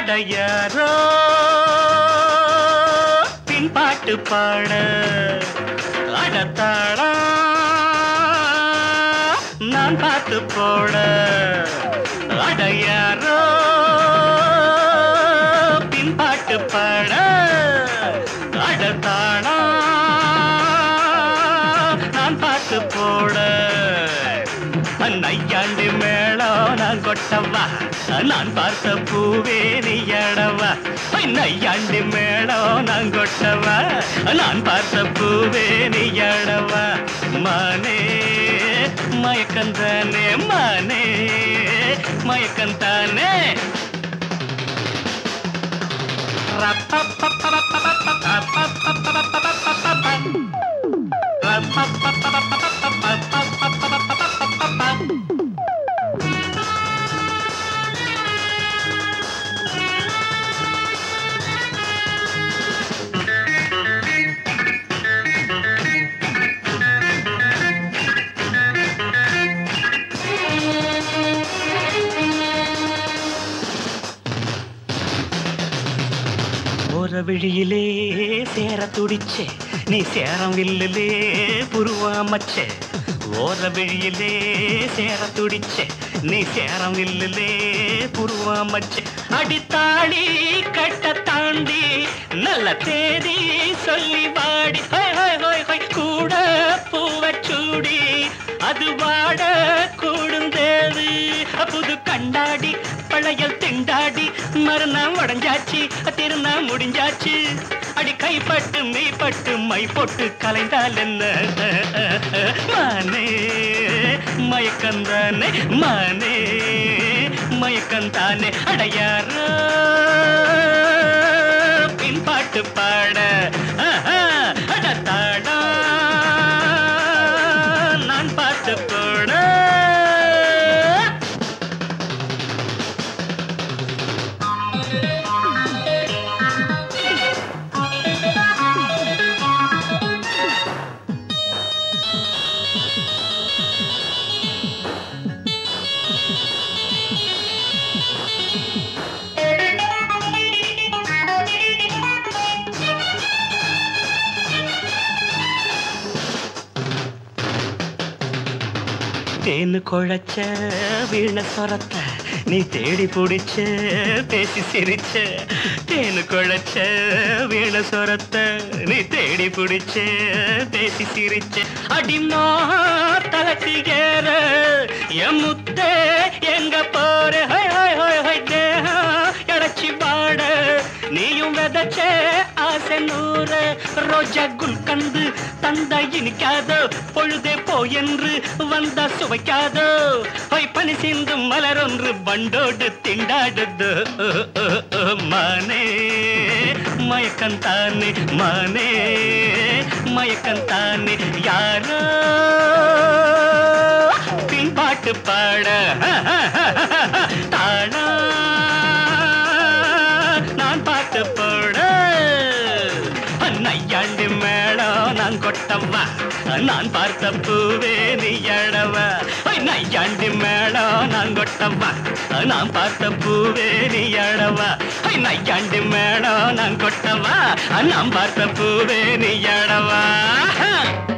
அடையாரோ பின்பாட்டு பாட அடத்தாளா நான் பார்த்து போட அடையாரோ பின்பாட்டு பாட அடத்தாளா நான் பார்த்து போட நையாண்டி மேளம் நான் கொட்டவா நான் பார்த்த பூவே நீ எடவா நையாண்டி மேளம் நான் கொட்டவா நான் பார்த்த பூவே நீ எடவா மானே மயக்கந்தானே மானே மயக்கந்தானே ஓர விழியிலே சேர துடிச்சே நீ சேரம் வில்லிலே புருவாமச்சே ஓர விழியிலே சேர துடிச்சே நீ சேரம் வில்லிலே புருவாமச்சே அடித்தாடி கட்ட தாண்டி நல்ல தேதி சொல்லி வாடி ஹோய் ஹோய் ஹோய் ஹோய் கூட பூவச்சூடி அது வாட கூடுந்தேது புது கண்டாடி பழையல் திண்டாடி மறுநாள் உடஞ்சாச்சு திருநாள் முடிஞ்சாச்சு அடி கைப்பட்டு மெய்ப்பட்டு மை போட்டு கலைந்தால் என்ன மானே மயக்கந்தானே மானே மயக்கந்தானே அடையாரோ பின்பாட்டு பாட ஆஹா, அடத்தாடா நான் பார்த்து போட தேனு குழைச்ச வீண சொரத்த நீ தேடி பிடிச்ச பேசி சிரிச்ச தேனு குழைச்ச வீண சொரத்த நீ தேடி பிடிச்ச பேசி சிரிச்ச அடினோ தலக்கு ஏற என் முத்தே எங்க போற ஹோய் ஹோய் ஹோய் ஹோய் தேகம் எடச்சி பாட நீயும் விதைச்ச ஆசை நூறு ரோஜா குல்கந்து தந்தா இனிக்காதோ பொழுதே போ என்று வந்தா சுவைக்காதோ ஹொய் பனி சிந்தும் மலர் ஒன்று பண்டோடு திண்டாடுது மானே மயக்கந்தானே மானே மயக்கந்தானே யாரோ பின்பாட்டு பாட தாடா நான் பாட்டு போட நையாண்டு மேளம் நான் கொட்டவா நான் பார்த்த பூவே நீ எழவா நையாண்டு மேளம் நான் கொட்டவா நான் பார்த்த பூவே நீ எழவா நையாண்டு மேளம் நான் கொட்டவா நான் பார்த்த பூவே நீ எழவா